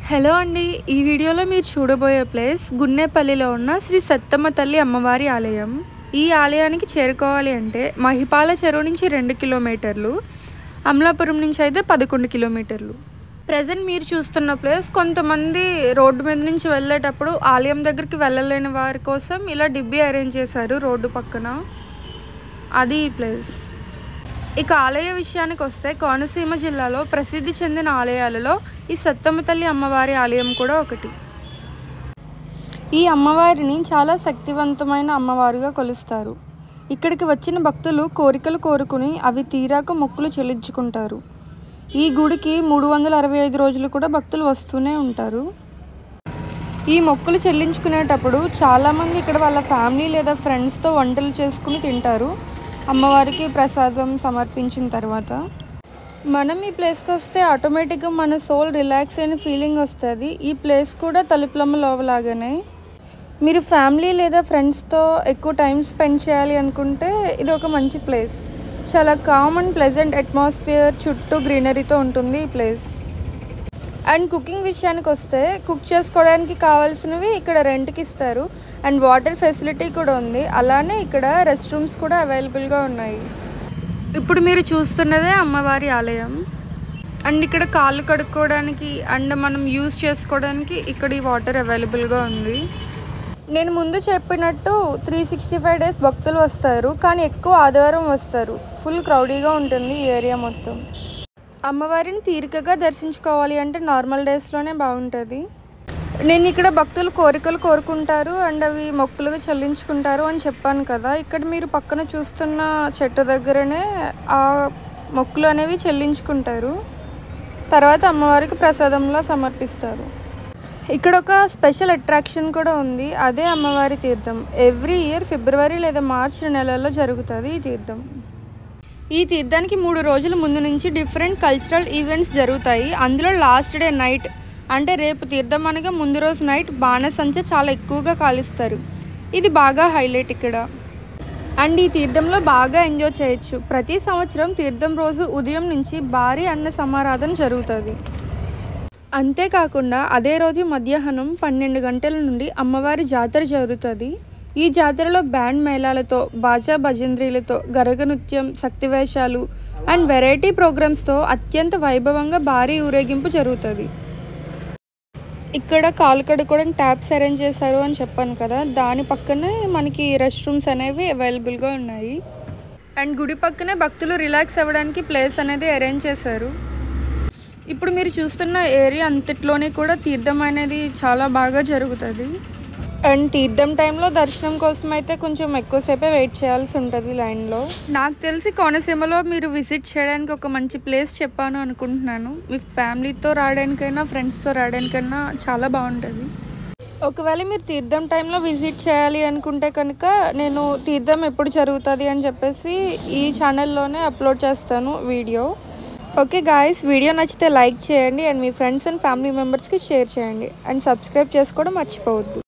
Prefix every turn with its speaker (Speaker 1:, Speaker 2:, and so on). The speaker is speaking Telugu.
Speaker 1: హలో అండి ఈ వీడియోలో మీరు చూడబోయే ప్లేస్ గున్నేపల్లిలో ఉన్న శ్రీ సత్తమ్మ తల్లి అమ్మవారి ఆలయం ఈ ఆలయానికి చేరుకోవాలి అంటే మహిపాల చెరువు నుంచి రెండు కిలోమీటర్లు అమలాపురం నుంచి అయితే పదకొండు కిలోమీటర్లు ప్రజెంట్ మీరు చూస్తున్న ప్లేస్ కొంతమంది రోడ్డు మీద నుంచి వెళ్ళేటప్పుడు ఆలయం దగ్గరికి వెళ్ళలేని వారి కోసం ఇలా డిబ్బీ అరేంజ్ చేశారు రోడ్డు పక్కన అది ఈ ప్లేస్ ఇక ఆలయ విషయానికి వస్తే కోనసీమ జిల్లాలో ప్రసిద్ధి చెందిన ఆలయాలలో ఈ సత్తమ్మ తల్లి అమ్మవారి ఆలయం కూడా ఒకటి ఈ అమ్మవారిని చాలా శక్తివంతమైన అమ్మవారుగా కొలుస్తారు ఇక్కడికి వచ్చిన భక్తులు కోరికలు కోరుకుని అవి తీరాక మొక్కులు చెల్లించుకుంటారు ఈ గుడికి మూడు వందల అరవై ఐదు రోజులు కూడా భక్తులు వస్తూనే ఉంటారు ఈ మొక్కులు చెల్లించుకునేటప్పుడు చాలామంది ఇక్కడ వాళ్ళ ఫ్యామిలీ లేదా ఫ్రెండ్స్తో వంటలు చేసుకుని తింటారు అమ్మవారికి ప్రసాదం సమర్పించిన తర్వాత మనం ఈ ప్లేస్కి వస్తే ఆటోమేటిక్గా మన సోల్ రిలాక్స్ అయిన ఫీలింగ్ వస్తుంది ఈ ప్లేస్ కూడా తలుపులమ్మ లోవలాగానే మీరు ఫ్యామిలీ లేదా ఫ్రెండ్స్తో ఎక్కువ టైం స్పెండ్ చేయాలి అనుకుంటే ఇది ఒక మంచి ప్లేస్ చాలా కామ్ అండ్ ప్లెజెంట్ అట్మాస్ఫియర్ చుట్టూ గ్రీనరీతో ఉంటుంది ఈ ప్లేస్ అండ్ కుకింగ్ విషయానికి వస్తే కుక్ చేసుకోవడానికి కావాల్సినవి ఇక్కడ రెంట్కి ఇస్తారు అండ్ వాటర్ ఫెసిలిటీ కూడా ఉంది అలానే ఇక్కడ రెస్ట్ రూమ్స్ కూడా అవైలబుల్గా ఉన్నాయి ఇప్పుడు మీరు చూస్తున్నదే అమ్మవారి ఆలయం అండ్ ఇక్కడ కాళ్ళు కడుక్కోవడానికి అండ్ మనం యూజ్ చేసుకోవడానికి ఇక్కడ ఈ వాటర్ అవైలబుల్గా ఉంది నేను ముందు చెప్పినట్టు త్రీ సిక్స్టీ ఫైవ్ డేస్ భక్తులు వస్తారు కానీ ఎక్కువ ఆదివారం వస్తారు ఫుల్ క్రౌడీగా ఉంటుంది ఈ ఏరియా మొత్తం అమ్మవారిని తీరికగా దర్శించుకోవాలి అంటే నార్మల్ డేస్లోనే బాగుంటుంది నేను ఇక్కడ భక్తులు కోరికలు కోరుకుంటారు అండ్ అవి మొక్కులుగా చెల్లించుకుంటారు అని చెప్పాను కదా ఇక్కడ మీరు పక్కన చూస్తున్న చెట్టు దగ్గరనే ఆ మొక్కులు అనేవి చెల్లించుకుంటారు తర్వాత అమ్మవారికి ప్రసాదంలో సమర్పిస్తారు ఇక్కడ ఒక స్పెషల్ అట్రాక్షన్ కూడా ఉంది అదే అమ్మవారి తీర్థం ఎవ్రీ ఇయర్ ఫిబ్రవరి లేదా మార్చ్ నెలలో జరుగుతుంది ఈ తీర్థం ఈ తీర్థానికి మూడు రోజుల ముందు నుంచి డిఫరెంట్ కల్చరల్ ఈవెంట్స్ జరుగుతాయి అందులో లాస్ట్ డే నైట్ అంటే రేపు తీర్థం అనగా ముందు రోజు నైట్ బాణసంచ చాలా ఎక్కువగా కాలుస్తారు ఇది బాగా హైలైట్ ఇక్కడ అండ్ ఈ తీర్థంలో బాగా ఎంజాయ్ చేయొచ్చు ప్రతి సంవత్సరం తీర్థం రోజు ఉదయం నుంచి భారీ అన్న సమారాధన జరుగుతుంది అంతేకాకుండా అదే రోజు మధ్యాహ్నం పన్నెండు గంటల నుండి అమ్మవారి జాతర జరుగుతుంది ఈ జాతరలో బ్యాండ్ మేళాలతో బాజా భజంత్రీలతో గరగ నృత్యం శక్తివేషాలు అండ్ వెరైటీ ప్రోగ్రామ్స్తో అత్యంత వైభవంగా భారీ ఊరేగింపు జరుగుతుంది ఇక్కడ కాలు కడుక్కోవడానికి ట్యాప్స్ అరేంజ్ చేశారు అని చెప్పాను కదా దాని పక్కనే మనకి రెస్ట్ రూమ్స్ అనేవి అవైలబుల్గా ఉన్నాయి అండ్ గుడి పక్కనే భక్తులు రిలాక్స్ అవ్వడానికి ప్లేస్ అనేది అరేంజ్ చేశారు ఇప్పుడు మీరు చూస్తున్న ఏరియా అంతట్లోనే కూడా తీర్థం అనేది చాలా బాగా జరుగుతుంది అండ్ తీర్థం టైంలో దర్శనం కోసం అయితే కొంచెం ఎక్కువసేపే వెయిట్ చేయాల్సి ఉంటుంది లైన్లో నాకు తెలిసి కోనసీమలో మీరు విజిట్ చేయడానికి ఒక మంచి ప్లేస్ చెప్పాను అనుకుంటున్నాను మీ ఫ్యామిలీతో రావడానికైనా ఫ్రెండ్స్తో రావడానికైనా చాలా బాగుంటుంది ఒకవేళ మీరు తీర్థం టైంలో విజిట్ చేయాలి అనుకుంటే కనుక నేను తీర్థం ఎప్పుడు జరుగుతుంది అని చెప్పేసి ఈ ఛానల్లోనే అప్లోడ్ చేస్తాను వీడియో ఓకే గాయస్ వీడియో నచ్చితే లైక్ చేయండి అండ్ మీ ఫ్రెండ్స్ అండ్ ఫ్యామిలీ మెంబర్స్కి షేర్ చేయండి అండ్ సబ్స్క్రైబ్ చేసుకోవడం మర్చిపోవద్దు